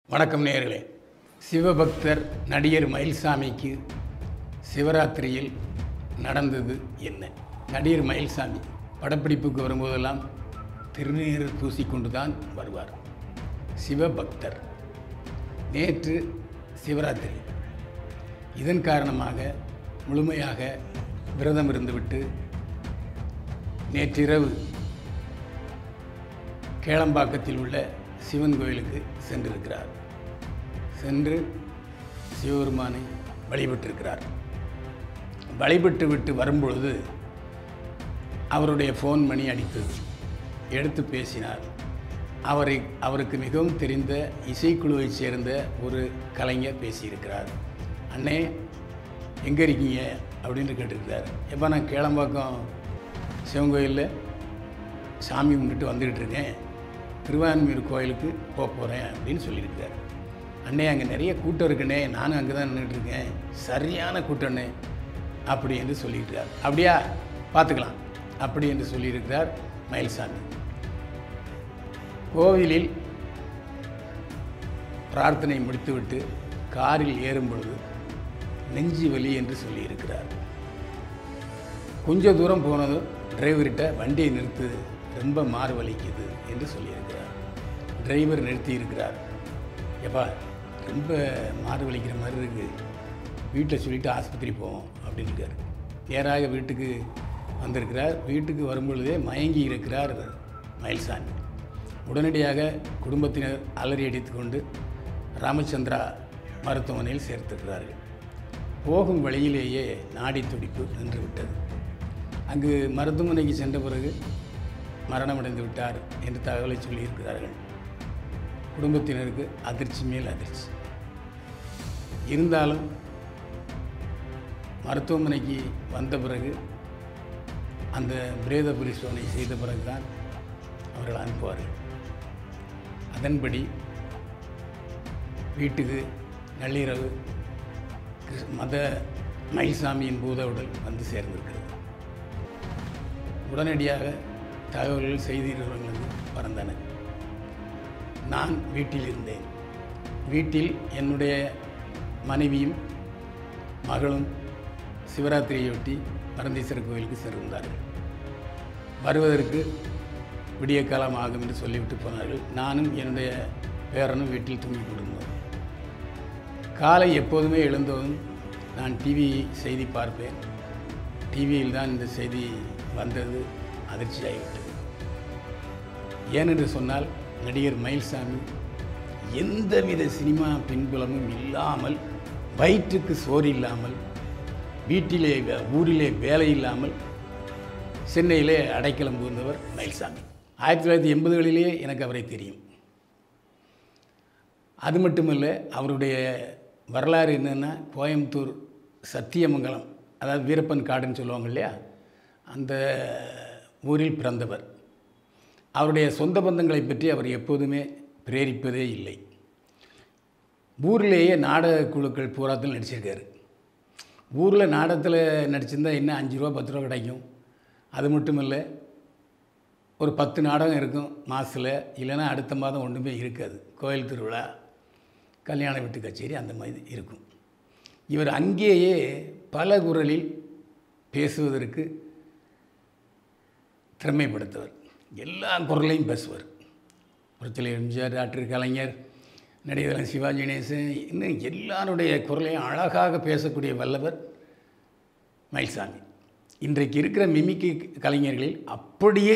வணக்கம் நேயர்களே சிவபக்தர் நடிகர் மயில்சாமிக்கு சிவராத்திரியில் நடந்தது என்ன நடிகர் மயில்சாமி படப்பிடிப்புக்கு வரும்போதெல்லாம் திருநீர் பூசிக்கொண்டு தான் வருவார் சிவபக்தர் நேற்று சிவராத்திரி இதன் காரணமாக முழுமையாக விரதம் இருந்துவிட்டு நேற்றிரவு கேளம்பாக்கத்தில் உள்ள சிவன் கோயிலுக்கு சென்றிருக்கிறார் சென்று சிவபெருமானை வழிபட்டிருக்கிறார் வழிபட்டு விட்டு வரும்பொழுது அவருடைய ஃபோன் மணி அடித்தது எடுத்து பேசினார் அவரை அவருக்கு மிகவும் தெரிந்த இசைக்குழுவைச் சேர்ந்த ஒரு கலைஞர் பேசியிருக்கிறார் அண்ணே எங்கே இருக்கீங்க அப்படின்னு கேட்டிருக்கிறார் எப்போ நான் கேளம்பாக்கம் சிவன் கோயிலில் சாமி கும்பிட்டு வந்துக்கிட்டு இருக்கேன் திருவான்மியூர் கோயிலுக்கு போக போகிறேன் அப்படின்னு சொல்லியிருக்கார் அண்ணே அங்கே நிறைய கூட்டம் இருக்குண்ணே நானும் அங்கே தான் நின்றுட்டு இருக்கேன் சரியான கூட்டண்ணே அப்படி என்று சொல்லியிருக்கிறார் அப்படியா பார்த்துக்கலாம் அப்படி என்று சொல்லியிருக்கிறார் மயில்சாமி கோவிலில் பிரார்த்தனை முடித்துவிட்டு காரில் ஏறும் பொழுது நெஞ்சு வலி என்று சொல்லியிருக்கிறார் கொஞ்ச தூரம் போனதும் டிரைவர்கிட்ட வண்டியை நிறுத்து ரொம்ப மாறு வலிக்குது என்று சொல்லியிருக்கிறார் டிரைவர் நிறுத்தி இருக்கிறார் எப்பா ரொம்ப மாறு வலிக்கிற மாதிரி இருக்குது வீட்டில் சொல்லிவிட்டு ஆஸ்பத்திரி போவோம் அப்படின்னு இருக்கார் நேராக வீட்டுக்கு வந்திருக்கிறார் வீட்டுக்கு வரும்பொழுதே மயங்கி இருக்கிறார் மயில்சாமி உடனடியாக குடும்பத்தினர் அலறி அடித்துக்கொண்டு ராமச்சந்திரா மருத்துவமனையில் சேர்த்திருக்கிறார்கள் போகும் வழியிலேயே நாடி துடிப்பு நின்று விட்டது அங்கு மருத்துவமனைக்கு சென்ற பிறகு மரணமடைந்து விட்டார் என்று தகவலை சொல்லியிருக்கிறார்கள் குடும்பத்தினருக்கு அதிர்ச்சி மேல் அதிர்ச்சி இருந்தாலும் மருத்துவமனைக்கு வந்த பிறகு அந்த பிரேத பரிசோதனை செய்த பிறகுதான் அவர்கள் அனுப்புவார்கள் அதன்படி வீட்டுக்கு நள்ளிரவு கிருஷ்ண- மத மயில்சாமியின் பூத உடல் வந்து சேர்ந்திருக்கிறது உடனடியாக தகவல்கள் செய்தி நிறுவனங்களுக்கு பறந்தன நான் வீட்டில் இருந்தேன் வீட்டில் என்னுடைய மனைவியும் மகளும் சிவராத்திரியொட்டி பரந்தீஸ்வரர் கோயிலுக்கு சென்றிருந்தார்கள் வருவதற்கு விடிய காலம் ஆகும் என்று சொல்லிவிட்டு போனார்கள் நானும் என்னுடைய பேரனும் வீட்டில் தூங்கிக் கொண்டிருந்தோம் காலை எப்போதுமே எழுந்ததும் நான் டிவி செய்தி பார்ப்பேன் டிவியில் தான் இந்த செய்தி வந்தது அதிர்ச்சியாகிவிட்டது ஏனென்று சொன்னால் நடிகர் மயில்சாமி எந்தவித சினிமா பின்புலமும் இல்லாமல் வயிற்றுக்கு சோறு இல்லாமல் வீட்டிலே வே- ஊரிலே வேலை இல்லாமல் சென்னையிலே அடைக்கலம் புகுந்தவர் மயில்சாமி ஆயிரத்தி தொள்ளாயிரத்தி எண்பதுகளிலேயே எனக்கு அவரை தெரியும் அது மட்டுமல்ல அவருடைய வரலாறு என்னென்னா கோயம்புத்தூர் சத்தியமங்கலம் அதாவது வீரப்பன் காடுன்னு சொல்லுவாங்க இல்லையா அந்த ஊரில் பிறந்தவர் அவருடைய சொந்த பந்தங்களை பற்றி அவர் எப்போதுமே பிரேரிப்பதே இல்லை ஊரிலேயே நாடக குழுக்கள் பூராத்தில் நடிச்சிருக்காரு ஊரில் நாடகத்தில் நடிச்சிருந்தா என்ன அஞ்சு ரூபா பத்து ரூபா கிடைக்கும் அது மட்டும் இல்லை ஒரு பத்து நாடகம் இருக்கும் மாதத்தில் இல்லைன்னா அடுத்த மாதம் ஒன்றுமே இருக்காது கோயில் திருவிழா கல்யாண வீட்டு கச்சேரி அந்த மாதிரி இருக்கும் இவர் அங்கேயே பல குரலில் பேசுவதற்கு திறமைப்படுத்தவர் எல்லா குரலையும் பேசுவார் புரட்சியில் எம்ஜிஆர் டாக்டர் கலைஞர் நடிகர் சிவாஜி கணேசன் இன்னும் எல்லாருடைய குரலையும் அழகாக பேசக்கூடிய வல்லவர் மயில்சாமி இன்றைக்கு இருக்கிற மிமிக்கு கலைஞர்களில் அப்படியே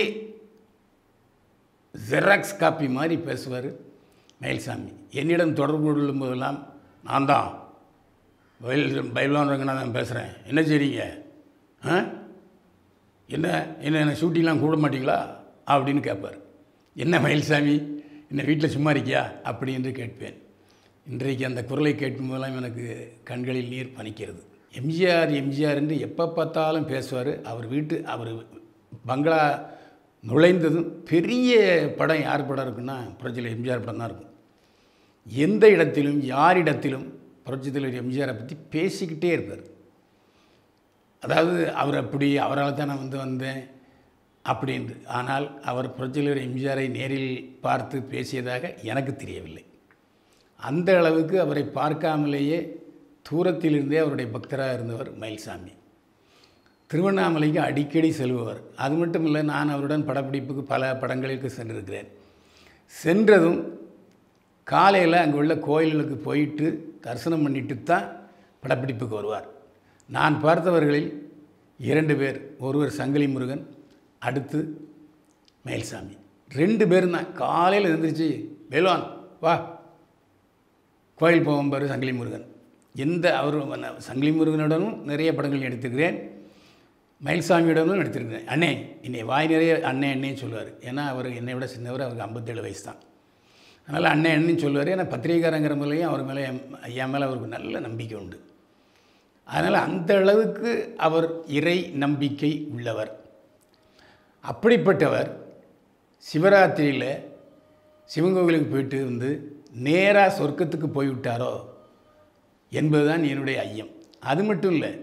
ஜெராக்ஸ் காப்பி மாதிரி பேசுவார் மயில்சாமி என்னிடம் தொடர்பு கொள்ளும் போதெல்லாம் நான் தான் பயில் பயிலான் ரங்கநாதன் பேசுகிறேன் என்ன செய்றீங்க ஆ என்ன என்ன என்ன ஷூட்டிங்லாம் கூட மாட்டீங்களா அப்படின்னு கேட்பார் என்ன மயில்சாமி என்ன வீட்டில் சும்மா இருக்கியா அப்படி என்று கேட்பேன் இன்றைக்கு அந்த குரலை கேட்கும் போதெல்லாம் எனக்கு கண்களில் நீர் பனிக்கிறது எம்ஜிஆர் எம்ஜிஆர் என்று எப்போ பார்த்தாலும் பேசுவார் அவர் வீட்டு அவர் பங்களா நுழைந்ததும் பெரிய படம் யார் படம் இருக்குன்னா புரட்சியில் எம்ஜிஆர் படம் தான் இருக்கும் எந்த இடத்திலும் யாரிடத்திலும் புரட்சித் தலைவர் எம்ஜிஆரை பற்றி பேசிக்கிட்டே இருப்பார் அதாவது அவர் அப்படி அவரால் தான் நான் வந்து வந்தேன் அப்படின்னு ஆனால் அவர் புரட்சித் தலைவர் எம்ஜிஆரை நேரில் பார்த்து பேசியதாக எனக்கு தெரியவில்லை அந்த அளவுக்கு அவரை பார்க்காமலேயே தூரத்திலிருந்தே அவருடைய பக்தராக இருந்தவர் மயில்சாமி திருவண்ணாமலைக்கு அடிக்கடி செல்பவர் அது மட்டும் இல்லை நான் அவருடன் படப்பிடிப்புக்கு பல படங்களுக்கு சென்றிருக்கிறேன் சென்றதும் காலையில் அங்கே உள்ள கோயில்களுக்கு போயிட்டு தரிசனம் பண்ணிட்டு தான் படப்பிடிப்புக்கு வருவார் நான் பார்த்தவர்களில் இரண்டு பேர் ஒருவர் சங்கிலி முருகன் அடுத்து மயில்சாமி ரெண்டு பேரும் தான் காலையில் எழுந்திரிச்சு வேல்வான் வா கோயில் போவோம் பாரு சங்கிலி முருகன் எந்த அவர் சங்கிலி முருகனுடனும் நிறைய படங்கள் எடுத்துக்கிறேன் மயில்சாமியுடனும் எடுத்திருக்கிறேன் அண்ணே என்னை வாய் நிறைய அண்ணே அண்ணேன்னு சொல்லுவார் ஏன்னா அவர் என்னை விட சின்னவர் அவருக்கு ஐம்பத்தேழு வயசு தான் அதனால் அண்ணே அண்ணன்னு சொல்லுவார் ஏன்னா பத்திரிகைக்காரங்கிற முறையும் அவர் மேலே என் ஐயா மேலே அவருக்கு நல்ல நம்பிக்கை உண்டு அதனால் அந்த அளவுக்கு அவர் இறை நம்பிக்கை உள்ளவர் அப்படிப்பட்டவர் சிவராத்திரியில் சிவன் கோவிலுக்கு போயிட்டு வந்து நேராக சொர்க்கத்துக்கு போய்விட்டாரோ என்பதுதான் என்னுடைய ஐயம் அது மட்டும் இல்லை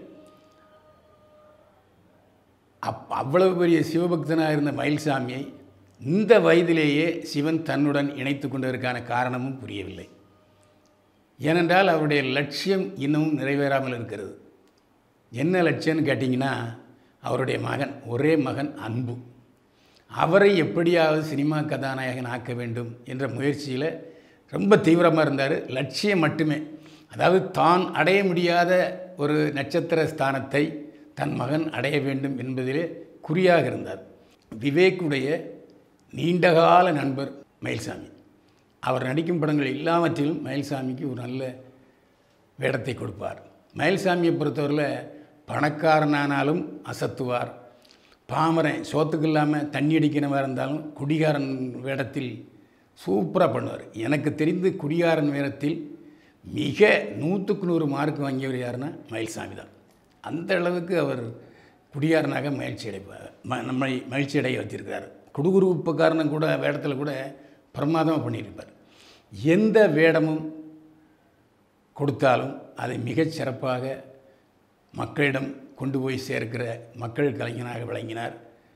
அப் அவ்வளவு பெரிய சிவபக்தனாக இருந்த மயில்சாமியை இந்த வயதிலேயே சிவன் தன்னுடன் இணைத்து கொண்டதற்கான காரணமும் புரியவில்லை ஏனென்றால் அவருடைய லட்சியம் இன்னமும் நிறைவேறாமல் இருக்கிறது என்ன லட்சியம்னு கேட்டிங்கன்னா அவருடைய மகன் ஒரே மகன் அன்பு அவரை எப்படியாவது சினிமா கதாநாயகன் ஆக்க வேண்டும் என்ற முயற்சியில் ரொம்ப தீவிரமாக இருந்தார் லட்சியம் மட்டுமே அதாவது தான் அடைய முடியாத ஒரு நட்சத்திர ஸ்தானத்தை தன் மகன் அடைய வேண்டும் என்பதிலே குறியாக இருந்தார் விவேக்குடைய நீண்டகால நண்பர் மயில்சாமி அவர் நடிக்கும் படங்கள் எல்லாவற்றிலும் மயில்சாமிக்கு ஒரு நல்ல வேடத்தை கொடுப்பார் மயில்சாமியை பொறுத்தவரையில் பணக்காரனானாலும் அசத்துவார் பாமரன் சோத்துக்கு இல்லாமல் தண்ணி அடிக்கிறவராக இருந்தாலும் குடிகாரன் வேடத்தில் சூப்பராக பண்ணுவார் எனக்கு தெரிந்து குடிகாரன் வேடத்தில் மிக நூற்றுக்கு நூறு மார்க் வாங்கியவர் யாருன்னா மயில்சாமி தான் அந்த அளவுக்கு அவர் குடியாரனாக மகிழ்ச்சி அடைப்பார் ம நம்மை மகிழ்ச்சி அடைய வச்சிருக்கிறார் குடுகுருப்புக்காரனும் கூட வேடத்தில் கூட பிரமாதமாக பண்ணியிருப்பார் எந்த வேடமும் கொடுத்தாலும் அதை மிகச் சிறப்பாக மக்களிடம் கொண்டு போய் சேர்க்கிற மக்கள் கலைஞனாக விளங்கினார்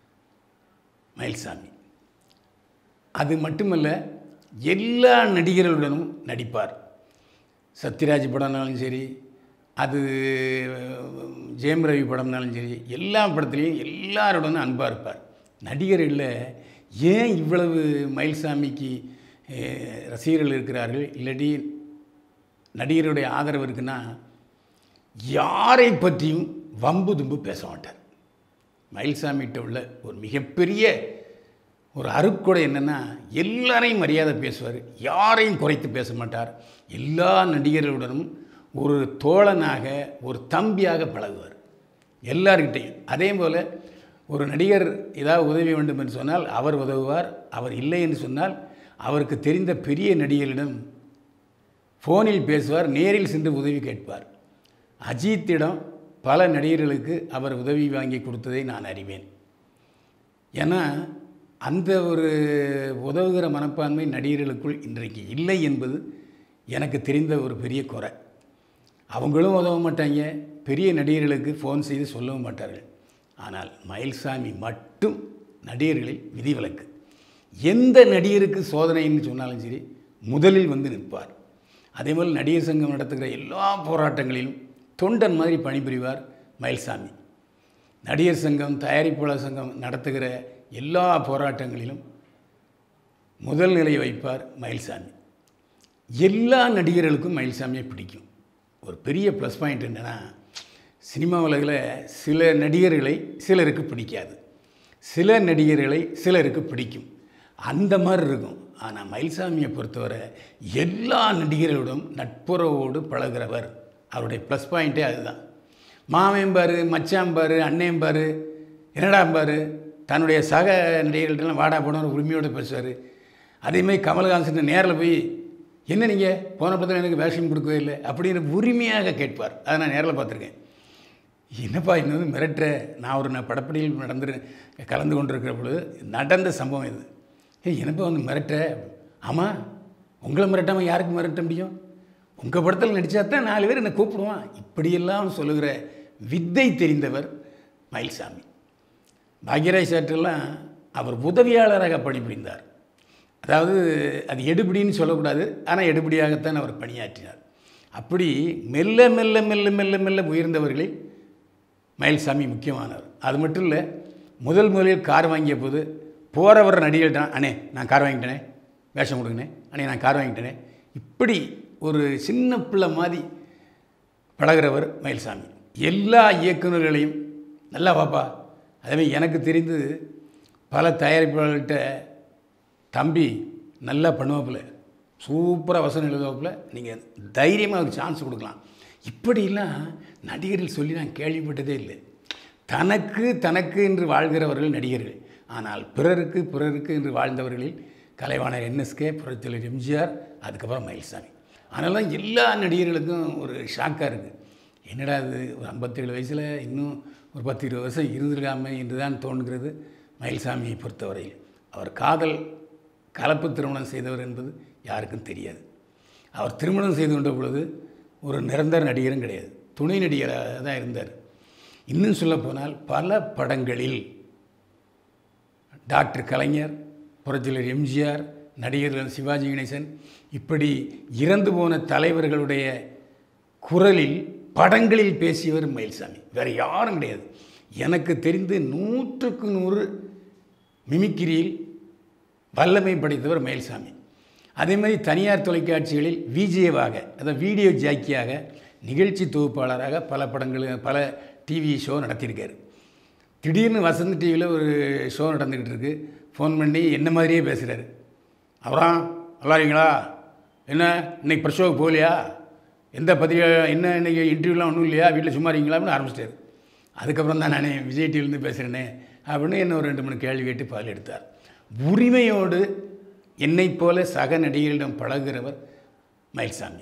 மயில்சாமி அது மட்டுமல்ல எல்லா நடிகர்களுடனும் நடிப்பார் சத்யராஜ் படம்னாலும் சரி அது ஜெயம் ரவி படம்னாலும் சரி எல்லா படத்துலேயும் எல்லாருடனும் அன்பாக இருப்பார் நடிகர்களில் ஏன் இவ்வளவு மயில்சாமிக்கு அஹ், ரசிகர்கள் இருக்கிறார்கள் இல்லாட்டி நடிகருடைய ஆதரவு இருக்குன்னா யாரை பற்றியும் வம்பு தும்பு பேச மாட்டார் மயில்சாமிகிட்ட உள்ள ஒரு மிகப்பெரிய ஒரு அருக்கொடை என்னென்னா எல்லாரையும் மரியாதை பேசுவார் யாரையும் குறைத்து பேச மாட்டார் எல்லா நடிகர்களுடனும் ஒரு தோழனாக ஒரு தம்பியாக பழகுவார் எல்லார்கிட்டையும் அதே போல் ஒரு நடிகர் ஏதாவது உதவி வேண்டும் என்று சொன்னால் அவர் உதவுவார் அவர் இல்லை என்று சொன்னால் அவருக்கு தெரிந்த பெரிய நடிகர்களிடம் ஃபோனில் பேசுவார் நேரில் சென்று உதவி கேட்பார் அஜித்திடம் பல நடிகர்களுக்கு அவர் உதவி வாங்கி கொடுத்ததை நான் அறிவேன் ஏன்னா அந்த ஒரு உதவுகிற மனப்பான்மை நடிகர்களுக்குள் இன்றைக்கு இல்லை என்பது எனக்கு தெரிந்த ஒரு பெரிய குறை அவங்களும் உதவ மாட்டாங்க பெரிய நடிகர்களுக்கு ஃபோன் செய்து சொல்லவும் மாட்டார்கள் ஆனால் மயில்சாமி மட்டும் நடிகர்களில் விதிவிலக்கு எந்த நடிகருக்கு சோதனைன்னு சொன்னாலும் சரி முதலில் வந்து நிற்பார் அதேபோல் நடிகர் சங்கம் நடத்துகிற எல்லா போராட்டங்களிலும் தொண்டன் மாதிரி பணிபுரிவார் மயில்சாமி நடிகர் சங்கம் தயாரிப்பாளர் சங்கம் நடத்துகிற எல்லா போராட்டங்களிலும் முதல் நிலை வைப்பார் மயில்சாமி எல்லா நடிகர்களுக்கும் மயில்சாமியை பிடிக்கும் ஒரு பெரிய ப்ளஸ் பாயிண்ட் என்னென்னா சினிமா உலகில் சில நடிகர்களை சிலருக்கு பிடிக்காது சில நடிகர்களை சிலருக்கு பிடிக்கும் அந்த மாதிரி இருக்கும் ஆனால் மயில்சாமியை பொறுத்தவரை எல்லா நடிகர்களுடன் நட்புறவோடு பழகுறவர் அவருடைய ப்ளஸ் பாயிண்ட்டே அதுதான் மாமேம்பார் மச்சாம்பார் அண்ணேம்பார் என்னடாம்பார் தன்னுடைய சக நடிகர்கள்ட்டெல்லாம் வாடா போனவர் உரிமையோடு பேசுவார் அதேமாதிரி கமல்ஹாசன் நேரில் போய் என்ன நீங்கள் போன படத்தில் எனக்கு வேஷம் கொடுக்கவே இல்லை அப்படின்னு உரிமையாக கேட்பார் அதை நான் நேரில் பார்த்துருக்கேன் என்னப்பா இன்னும் வந்து மிரட்டுற நான் ஒரு நான் படப்படியில் நடந்து கலந்து கொண்டிருக்கிற பொழுது நடந்த சம்பவம் இது ஏய் என்னப்பா வந்து மிரட்டுற ஆமாம் உங்களை மிரட்டாமல் யாருக்கு மிரட்ட முடியும் உங்கள் படத்தில் நடித்தா தான் நாலு பேர் என்னை கூப்பிடுவான் இப்படியெல்லாம் சொல்லுகிற வித்தை தெரிந்தவர் மயில்சாமி பாக்யராஜ் சாற்றெல்லாம் அவர் உதவியாளராக பணிபுரிந்தார் அதாவது அது எடுபிடின்னு சொல்லக்கூடாது ஆனால் எடுபடியாகத்தான் அவர் பணியாற்றினார் அப்படி மெல்ல மெல்ல மெல்ல மெல்ல மெல்ல உயர்ந்தவர்களில் மயில்சாமி முக்கியமானவர் அது மட்டும் இல்லை முதல் முதலில் கார் வாங்கிய போது போகிறவர் நடிகர்கள்ட்ட அண்ணே நான் கார் வாங்கிட்டேனே வேஷம் கொடுங்கண்ணே அண்ணே நான் கார் வாங்கிட்டேனே இப்படி ஒரு சின்ன பிள்ளை மாதிரி பழகிறவர் மயில்சாமி எல்லா இயக்குநர்களையும் நல்லா பாப்பா அதேமாதிரி எனக்கு தெரிந்து பல தயாரிப்பாளர்கிட்ட தம்பி நல்லா பண்ணுவாப்புல சூப்பராக வசனம் எழுதுவாப்புல நீங்கள் தைரியமாக அவருக்கு சான்ஸ் கொடுக்கலாம் இப்படிலாம் நடிகர்கள் சொல்லி நான் கேள்விப்பட்டதே இல்லை தனக்கு தனக்கு என்று வாழ்கிறவர்கள் நடிகர்கள் ஆனால் பிறருக்கு பிறருக்கு என்று வாழ்ந்தவர்களில் கலைவாணர் என்எஸ்கே புரட்சியாளர் எம்ஜிஆர் அதுக்கப்புறம் மயில்சாமி அதனால தான் எல்லா நடிகர்களுக்கும் ஒரு ஷாக்காக இருக்குது என்னடா இது ஒரு ஐம்பத்தேழு வயசில் இன்னும் ஒரு பத்து இருபது வருஷம் இருந்திருக்காமே என்று தான் தோன்றுகிறது மயில்சாமியை பொறுத்தவரையில் அவர் காதல் கலப்பு திருமணம் செய்தவர் என்பது யாருக்கும் தெரியாது அவர் திருமணம் செய்து கொண்ட பொழுது ஒரு நிரந்தர நடிகரும் கிடையாது துணை நடிகராக தான் இருந்தார் இன்னும் சொல்லப்போனால் பல படங்களில் டாக்டர் கலைஞர் புரட்சியாளர் எம்ஜிஆர் நடிகர்கள் சிவாஜி கணேசன் இப்படி இறந்து போன தலைவர்களுடைய குரலில் படங்களில் பேசியவர் மயில்சாமி வேறு யாரும் கிடையாது எனக்கு தெரிந்து நூற்றுக்கு நூறு மிமிக்கிரியில் வல்லமை படைத்தவர் மயில்சாமி அதே மாதிரி தனியார் தொலைக்காட்சிகளில் விஜேவாக அதாவது வீடியோ ஜாக்கியாக நிகழ்ச்சி தொகுப்பாளராக பல படங்கள் பல டிவி ஷோ நடத்தியிருக்காரு திடீர்னு வசந்த் டிவியில் ஒரு ஷோ நடந்துக்கிட்டு இருக்கு ஃபோன் பண்ணி என்ன மாதிரியே பேசுகிறாரு அப்புறம் நல்லா இருக்கீங்களா என்ன இன்னைக்கு ப்ரெஸ் ஷோவுக்கு போகலையா எந்த பத்திரிகை என்ன இன்னைக்கு இன்டர்வியூலாம் ஒன்றும் இல்லையா வீட்டில் சும்மா இருக்கீங்களா அப்படின்னு ஆரம்பிச்சிட்டாரு அதுக்கப்புறம் தான் நானே விஜய் டிவிலேருந்து பேசுகிறேனே அப்படின்னு என்ன ஒரு ரெண்டு மூணு கேள்வி கேட்டு பதில் எடுத்தார் உரிமையோடு என்னைப் போல சக நடிகர்களிடம் பழகுகிறவர் மயில்சாமி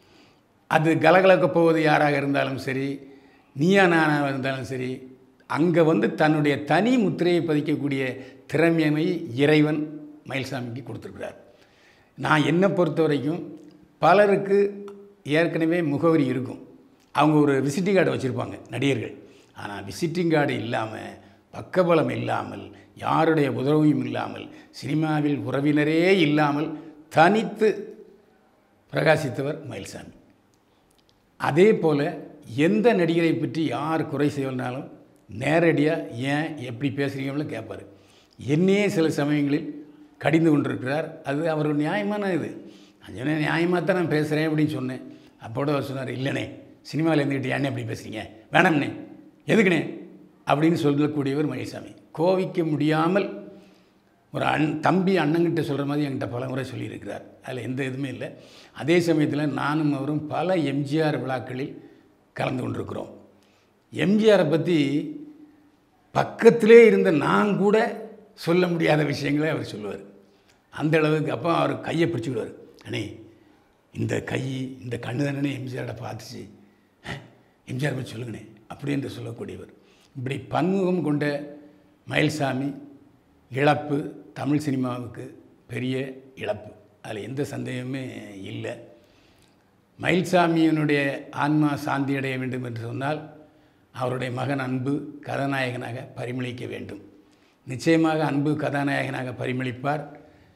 அது கலகலக்கப் போவது யாராக இருந்தாலும் சரி நீயா நானாக இருந்தாலும் சரி அங்கே வந்து தன்னுடைய தனி முத்திரையை பதிக்கக்கூடிய திறமையை இறைவன் மயில்சாமிக்கு கொடுத்துருக்கிறார் நான் என்னை பொறுத்த வரைக்கும் பலருக்கு ஏற்கனவே முகவரி இருக்கும் அவங்க ஒரு விசிட்டிங் கார்டு வச்சுருப்பாங்க நடிகர்கள் ஆனால் விசிட்டிங் கார்டு இல்லாமல் பக்கபலம் இல்லாமல் யாருடைய உதவியும் இல்லாமல் சினிமாவில் உறவினரே இல்லாமல் தனித்து பிரகாசித்தவர் மயில்சாமி அதே போல் எந்த நடிகரை பற்றி யார் குறை செய்யணும்னாலும் நேரடியாக ஏன் எப்படி பேசுகிறீங்களோ கேட்பார் என்னையே சில சமயங்களில் கடிந்து கொண்டிருக்கிறார் அது அவர் நியாயமான இது நான் சொன்னேன் நியாயமாக தான் நான் பேசுகிறேன் அப்படின்னு சொன்னேன் அப்போட அவர் சொன்னார் இல்லைண்ணே சினிமாவில் இருந்துக்கிட்டு ஏன்னே அப்படி பேசுகிறீங்க வேணாம்ண்ணே எதுக்குண்ணே அப்படின்னு சொல்லக்கூடியவர் மகேசாமி கோவிக்க முடியாமல் ஒரு அண் தம்பி அண்ணங்கிட்ட சொல்கிற மாதிரி என்கிட்ட பல முறை சொல்லியிருக்கிறார் அதில் எந்த இதுவுமே இல்லை அதே சமயத்தில் நானும் அவரும் பல எம்ஜிஆர் விழாக்களில் கலந்து கொண்டிருக்கிறோம் எம்ஜிஆரை பற்றி பக்கத்திலே இருந்த நான் கூட சொல்ல முடியாத விஷயங்களை அவர் சொல்லுவார் அந்த அளவுக்கு அப்போ அவர் கையை பிடிச்சிக்கிடுவார் அண்ணே இந்த கை இந்த கண்ணு தானே எம்ஜிஆரோட பார்த்துச்சு எம்ஜிஆர் பற்றி சொல்லுங்கண்ணே அப்படி என்று சொல்லக்கூடியவர் இப்படி பன்முகம் கொண்ட மயில்சாமி இழப்பு தமிழ் சினிமாவுக்கு பெரிய இழப்பு அதில் எந்த சந்தேகமே இல்லை மயில்சாமியினுடைய ஆன்மா சாந்தி அடைய வேண்டும் என்று சொன்னால் அவருடைய மகன் அன்பு கதாநாயகனாக பரிமளிக்க வேண்டும் நிச்சயமாக அன்பு கதாநாயகனாக பரிமளிப்பார்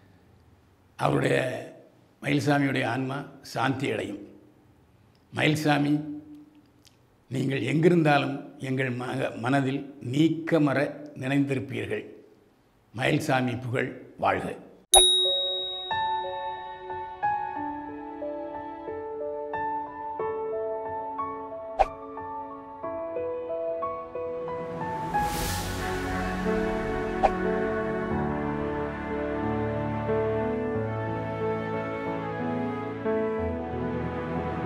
அவருடைய மயில்சாமியுடைய ஆன்மா சாந்தி அடையும் மயில்சாமி நீங்கள் எங்கிருந்தாலும் எங்கள் மக மனதில் நீக்கமற நினைந்திருப்பீர்கள் மயில்சாமி புகழ் வாழ்க